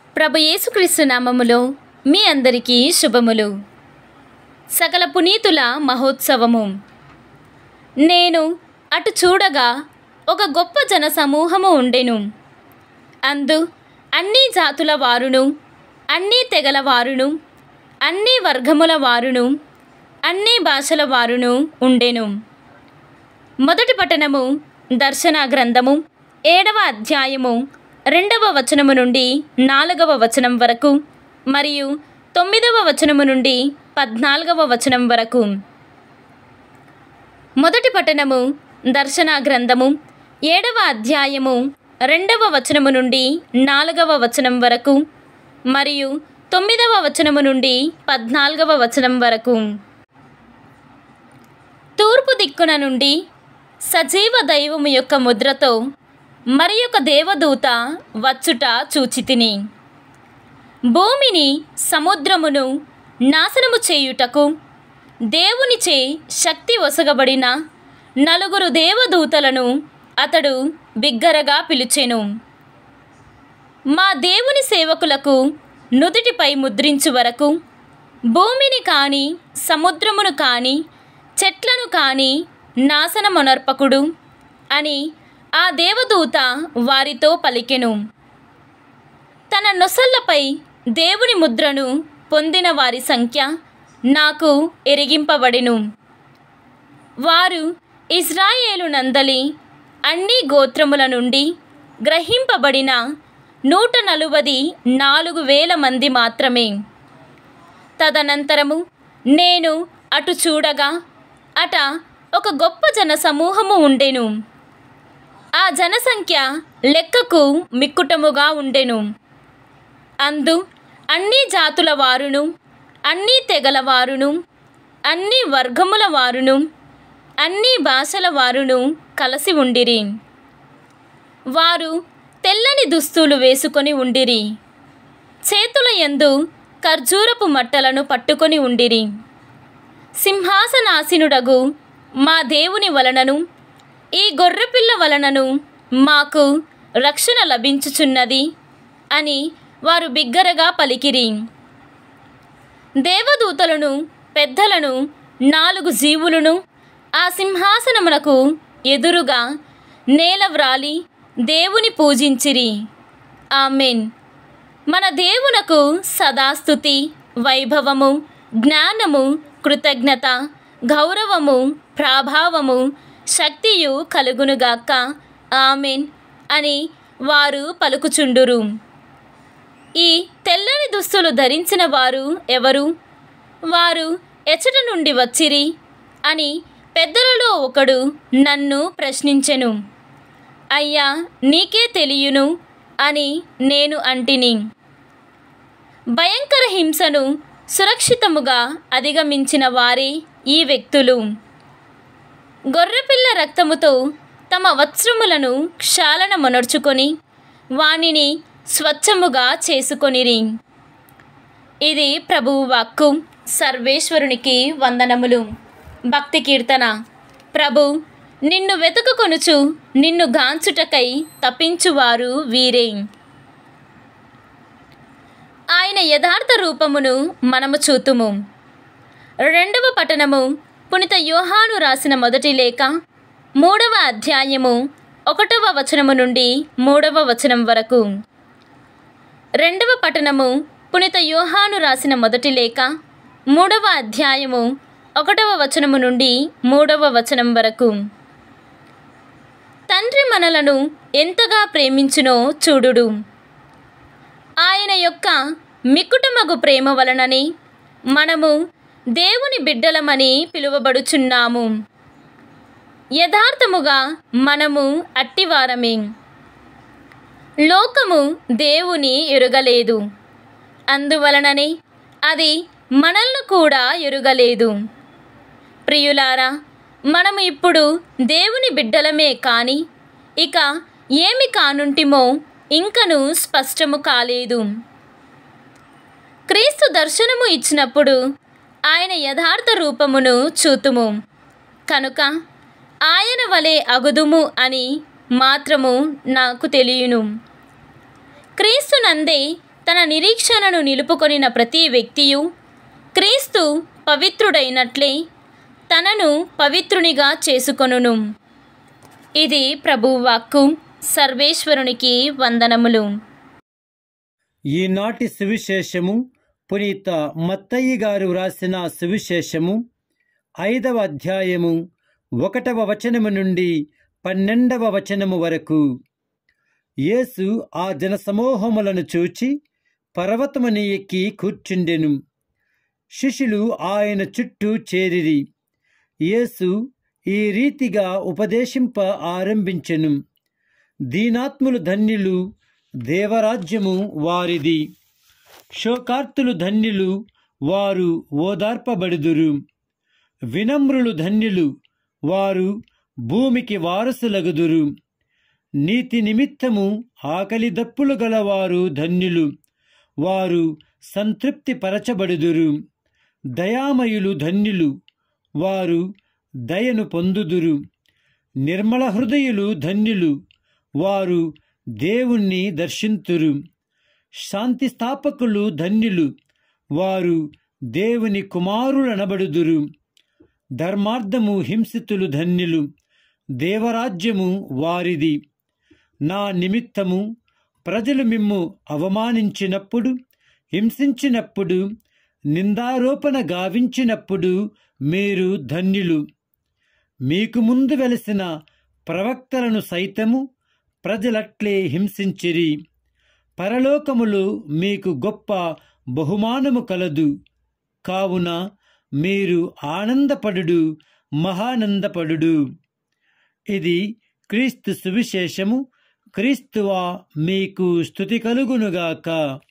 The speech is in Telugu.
ప్రభు యేసుక్రీస్తు నామములో మీ అందరికీ శుభములు సకల పునీతుల మహోత్సవము నేను అటు చూడగా ఒక గొప్ప జన సమూహము ఉండెను అందు అన్ని జాతుల వారును అన్ని తెగల వారును అన్ని వర్గముల వారును అన్ని భాషల వారును ఉండెను మొదటి పట్టణము దర్శన గ్రంథము ఏడవ అధ్యాయము రెండవ వచనము నుండి నాలుగవ వచనం వరకు మరియు తొమ్మిదవ వచనము నుండి పద్నాలుగవ వచనం వరకు మొదటి పట్టణము దర్శన గ్రంథము ఏడవ అధ్యాయము రెండవ వచనము నుండి నాలుగవ వచనం వరకు మరియు తొమ్మిదవ వచనము నుండి పద్నాలుగవ వచనం వరకు తూర్పు దిక్కున నుండి సజీవ దైవము యొక్క ముద్రతో మరి ఒక దేవదూత వచ్చుట చూచితిని భూమిని సముద్రమును నాశనము చేయుటకు దేవునిచే శక్తి ఒసగబడిన నలుగురు దేవదూతలను అతడు బిగ్గరగా పిలిచెను మా దేవుని సేవకులకు నుదుటిపై ముద్రించు వరకు భూమిని కాని సముద్రమును కాని చెట్లను కాని నాశనమునర్పకుడు అని ఆ దేవదూత వారితో పలికెను తన నొసళ్లపై దేవుని ముద్రను పొందిన వారి సంఖ్య నాకు ఎరిగింపబడెను వారు ఇజ్రాయేలు నందలి అన్ని గోత్రముల నుండి గ్రహింపబడిన నూట నలువది నాలుగు వేల మంది మాత్రమే తదనంతరము నేను అటు చూడగా అట ఒక గొప్ప జన సమూహము ఉండెను ఆ జనసంఖ్య లెక్కకు మిక్కుటముగా ఉండెను అందు అన్ని జాతుల వారును అన్ని తెగల వారును అన్ని వర్గముల వారును అన్ని భాషల వారును కలిసి ఉండిరి వారు తెల్లని దుస్తులు వేసుకొని ఉండిరి చేతుల యందు ఖర్జూరపు మట్టలను పట్టుకొని ఉండిరి సింహాసనాసీనుడగు మా దేవుని వలనను ఈ గొర్రెపిల్ల వలనను మాకు రక్షణ లభించుచున్నది అని వారు బిగ్గరగా పలికిరి దేవదూతలను పెద్దలను నాలుగు జీవులను ఆ సింహాసనమునకు ఎదురుగా నేల వ్రాలి దేవుని పూజించిరి ఆమెన్ మన దేవునకు సదాస్థుతి వైభవము జ్ఞానము కృతజ్ఞత గౌరవము ప్రాభావము శక్తియు కలుగునుగాక ఆమెన్ అని వారు పలుకుచుండురు ఈ తెల్లని దుస్తులు ధరించిన వారు ఎవరు వారు ఎచట నుండి వచ్చిరి అని పెద్దలలో ఒకడు నన్ను ప్రశ్నించెను అయ్యా నీకే తెలియను అని నేను అంటిని భయంకర హింసను సురక్షితముగా అధిగమించిన వారే ఈ వ్యక్తులు గొర్రెపిల్ల రక్తముతో తమ వస్త్రములను క్షాళనమునర్చుకొని వానిని స్వచ్ఛముగా చేసుకొనిరి ఇది ప్రభువు వాక్కు సర్వేశ్వరునికి వందనములు భక్తి కీర్తన ప్రభు నిన్ను వెతుకుకొనుచు నిన్ను గాంచుటకై తప్పించువారు వీరే ఆయన యథార్థ రూపమును మనము చూతుము రెండవ పట్టణము పునిత యోహాను రాసిన మొదటి లేఖ మూడవ అధ్యాయము ఒకటవ వచనము నుండి మూడవ వచనం వరకు రెండవ పట్టణము పునిత యోహాను రాసిన మొదటి లేఖ మూడవ అధ్యాయము ఒకటవ వచనము నుండి మూడవ వచనం వరకు తండ్రి మనలను ఎంతగా ప్రేమించునో చూడుడు ఆయన యొక్క మిక్కుటమగు ప్రేమ వలనని మనము దేవుని బిడ్డలమని పిలువబడుచున్నాము యథార్థముగా మనము అట్టివారమే లోకము దేవుని ఎరుగలేదు అందువలననే అది మనల్ని కూడా ఎరుగలేదు ప్రియులారా మనము ఇప్పుడు దేవుని బిడ్డలమే కాని ఇక ఏమి కానుంటిమో ఇంకను స్పష్టము కాలేదు క్రీస్తు దర్శనము ఇచ్చినప్పుడు ఆయన యథార్థ రూపమును చూతుము కనుక ఆయన వలె అగుదుము అని మాత్రము నాకు తెలియను క్రీస్తునందే తన నిరీక్షణను నిలుపుకొనిన ప్రతి వ్యక్తియు క్రీస్తు పవిత్రుడైనట్లే తనను పవిత్రునిగా చేసుకొనును ఇది ప్రభువాక్కు సర్వేశ్వరునికి వందనములు ఈనాటి సువిశేషము పునీత మత్తయ్య గారు వ్రాసిన సువిశేషము ఐదవ అధ్యాయము ఒకటవ వచనము నుండి పన్నెండవ వచనము వరకు యేసు ఆ జనసమూహములను చూచి పర్వతముని ఎక్కి కూర్చుండెను శిష్యులు ఆయన చుట్టూ చేరిరి యేసు ఈ రీతిగా ఉపదేశింప ఆరంభించెను దీనాత్ములు ధన్యులు దేవరాజ్యము వారిది శోకార్తులు ధన్యులు వారు ఓదార్పబడుదురు వినమ్రులు ధన్యులు వారు భూమికి వారసులగుదురు నీతి నిమిత్తము ఆకలి దప్పులు గలవారు ధన్యులు వారు సంతృప్తి పరచబడుదురు దయామయులు ధన్యులు వారు దయను పొందుదురు నిర్మల హృదయులు ధన్యులు వారు దేవుణ్ణి దర్శింతురు శాంతి స్థాపకులు ధన్యులు వారు దేవుని కుమారులనబడుదురు ధర్మార్థము హింసితులు ధన్యులు దేవరాజ్యము వారిది నా నిమిత్తము ప్రజలు మిమ్ము అవమానించినప్పుడు హింసించినప్పుడు నిందారోపణ గావించినప్పుడు మీరు ధన్యులు మీకు ముందు వెలసిన ప్రవక్తలను సైతము ప్రజలట్లే హింసించిరి పరలోకములు మీకు గొప్ప బహుమానము కలదు కావున మీరు ఆనందపడుడు మహానందపడుడు ఇది క్రీస్తు సువిశేషము క్రీస్తువా మీకు స్థుతి కలుగునుగాక